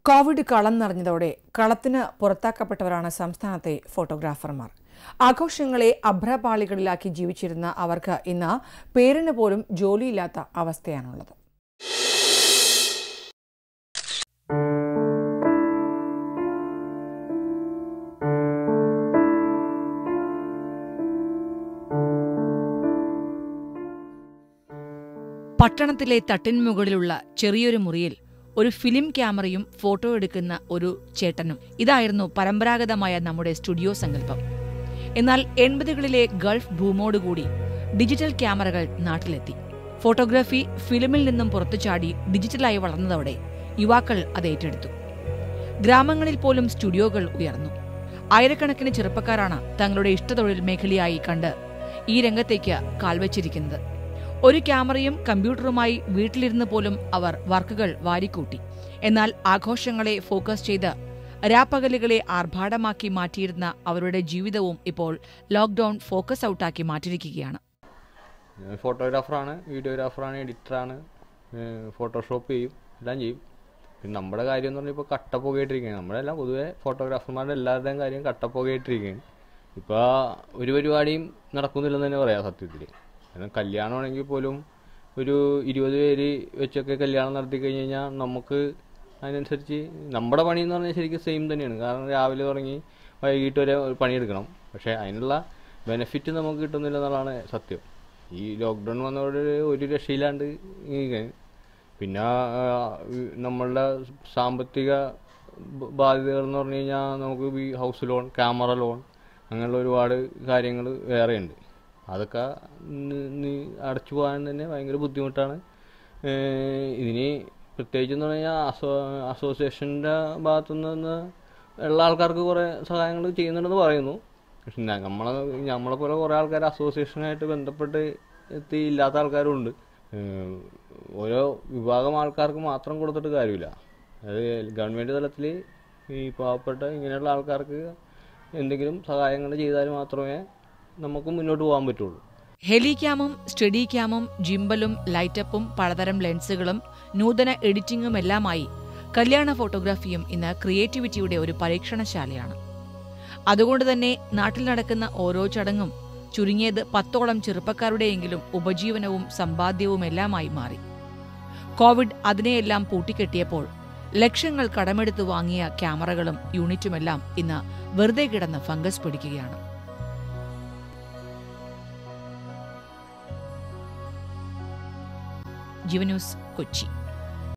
Covid കളം നിറഞ്ഞതോടെ കളത്തിന് പുറത്താക്കപ്പെട്ടവരാണ് സംസ്ഥാനത്തെ ഫോട്ടോഗ്രാഫർമാർ ആഘോഷങ്ങളെ അഭ്രപാളികളിലാക്കി ജീവിച്ചിരുന്ന അവർക്ക് ഇന്ന് പേരിന് പോലും ജോലിയില്ലാത്ത അവസ്ഥയാണുള്ളത് പട്ടണത്തിലെ തട്ടിൻമുകളിലുള്ള ചെറിയൊരു മുറിയിൽ ഒരു ഫിലിം ക്യാമറയും ഫോട്ടോ എടുക്കുന്ന ഒരു ചേട്ടനും ഇതായിരുന്നു പരമ്പരാഗതമായ നമ്മുടെ സ്റ്റുഡിയോ സങ്കല്പം എന്നാൽ എൺപതുകളിലെ ഗൾഫ് ഭൂമോടുകൂടി ഡിജിറ്റൽ ക്യാമറകൾ നാട്ടിലെത്തി ഫോട്ടോഗ്രാഫി ഫിലിമിൽ നിന്നും പുറത്തുചാടി ഡിജിറ്റലായി വളർന്നതോടെ യുവാക്കൾ അത് ഏറ്റെടുത്തു ഗ്രാമങ്ങളിൽ പോലും സ്റ്റുഡിയോകൾ ഉയർന്നു ആയിരക്കണക്കിന് ചെറുപ്പക്കാരാണ് തങ്ങളുടെ ഇഷ്ടതൊഴിൽ മേഖലയായി കണ്ട് ഈ രംഗത്തേക്ക് കാൽവച്ചിരിക്കുന്നത് ഒരു ക്യാമറയും കമ്പ്യൂട്ടറുമായി വീട്ടിലിരുന്ന് പോലും അവർ വർക്കുകൾ വാരിക്കൂട്ടി എന്നാൽ ആഘോഷങ്ങളെ ഫോക്കസ് ചെയ്ത് രാപ്പകലുകളെ ആർഭാടമാക്കി മാറ്റിയിരുന്ന അവരുടെ ജീവിതവും ഇപ്പോൾ ലോക്ക്ഡൌൺ ഫോക്കസ് ഔട്ടാക്കി മാറ്റിയിരിക്കുകയാണ് ഞാൻ ഫോട്ടോഗ്രാഫറാണ് വീഡിയോഗ്രാഫറാണ് എഡിറ്ററാണ് ഫോട്ടോഷോപ്പ് ചെയ്യും എല്ലാം ചെയ്യും പിന്നെ നമ്മുടെ കാര്യം എന്ന് പറഞ്ഞാൽ ഇപ്പോൾ കട്ടപ്പുകയായിട്ടിരിക്കുകയാണ് നമ്മളെല്ലാം പൊതുവെ ഫോട്ടോഗ്രാഫർമാരുടെ എല്ലാവരുടെയും കാര്യം കട്ടപ്പുകയായിട്ടിരിക്കുകയാണ് ഇപ്പോൾ ഒരു പരിപാടിയും നടക്കുന്നില്ലെന്ന് തന്നെ പറയാം സത്യത്തിൽ കാരണം കല്യാണമാണെങ്കിൽ പോലും ഒരു ഇരുപത് പേര് വെച്ചൊക്കെ കല്യാണം നടത്തി കഴിഞ്ഞ് കഴിഞ്ഞാൽ നമുക്ക് അതിനനുസരിച്ച് നമ്മുടെ പണി എന്ന് പറഞ്ഞാൽ ശരിക്കും സെയിം തന്നെയാണ് കാരണം രാവിലെ തുടങ്ങി വൈകിട്ട് വരെ പണിയെടുക്കണം പക്ഷേ അതിനുള്ള ബെനിഫിറ്റ് നമുക്ക് കിട്ടുന്നില്ല എന്നുള്ളതാണ് സത്യം ഈ ലോക്ക്ഡൗൺ വന്നതോടെ ഒരു രക്ഷയില്ലാണ്ട് ഇരിക്കുകയാണ് പിന്നെ ആ, ഈ നമ്മളുടെ സാമ്പത്തിക ബ- ബാധ്യതകൾ എന്ന് പറഞ്ഞു കഴിഞ്ഞാൽ നമുക്ക് ഈ ഹൗസ് ലോൺ ക്യാമറ ലോൺ അങ്ങനെയുള്ള ഒരുപാട് കാര്യങ്ങൾ വേറെയുണ്ട് അതൊക്കെ നി- നി- അടച്ചു പോകാൻ തന്നെ ഭയങ്കര ബുദ്ധിമുട്ടാണ് ഏഹ് ഇതിന് പ്രത്യേകിച്ച് എന്ന് പറഞ്ഞു കഴിഞ്ഞാൽ അസോ അസോസിയേഷൻ്റെ ഭാഗത്തു നിന്ന് ഉള്ള ആൾക്കാർക്ക് കുറേ സഹായങ്ങൾ ചെയ്യുന്നുണ്ടെന്ന് പറയുന്നു പക്ഷെ ന- നമ്മളെ നമ്മളെ പോലെ കുറേ ആൾക്കാർ അസോസിയേഷനായിട്ട് ബന്ധപ്പെട്ട് എത്തി ഇല്ലാത്ത ആൾക്കാരും ഉണ്ട് ഏഹ് ഓരോ വിഭാഗം ആൾക്കാർക്ക് മാത്രം കൊടുത്തിട്ട് കാര്യമില്ല അത് ഗവൺമെൻറ് തലത്തിൽ ഈ പാവപ്പെട്ട ഇങ്ങനെയുള്ള ആൾക്കാർക്ക് എന്തെങ്കിലും സഹായങ്ങൾ ചെയ്താൽ മാത്രമേ നമുക്ക് മുന്നോട്ട് പോകാൻ പറ്റുള്ളൂ ഹെലിക്യാമും സ്റ്റഡി ക്യാമും ജിംബലും ലൈറ്റപ്പും പലതരം ലെൻസുകളും നൂതന എഡിറ്റിംഗും എല്ലാമായി കല്യാണ ഫോട്ടോഗ്രാഫിയും ഇന്ന് ക്രിയേറ്റിവിറ്റിയുടെ ഒരു പരീക്ഷണശാലയാണ് അതുകൊണ്ട് തന്നെ നാട്ടിൽ നടക്കുന്ന ഓരോ ചടങ്ങും ചുരുങ്ങിയത് പത്തോളം ചെറുപ്പക്കാരുടെയെങ്കിലും ഉപജീവനവും സമ്പാദ്യവുമെല്ലാമായി മാറി കോവിഡ് അതിനെയെല്ലാം പൂട്ടിക്കെട്ടിയപ്പോൾ ലക്ഷങ്ങൾ കടമെടുത്ത് വാങ്ങിയ ക്യാമറകളും യൂണിറ്റുമെല്ലാം ഇന്ന് വെറുതെ കിടന്ന് ഫംഗസ് പിടിക്കുകയാണ് ജീവന്യൂസ് കൊച്ചി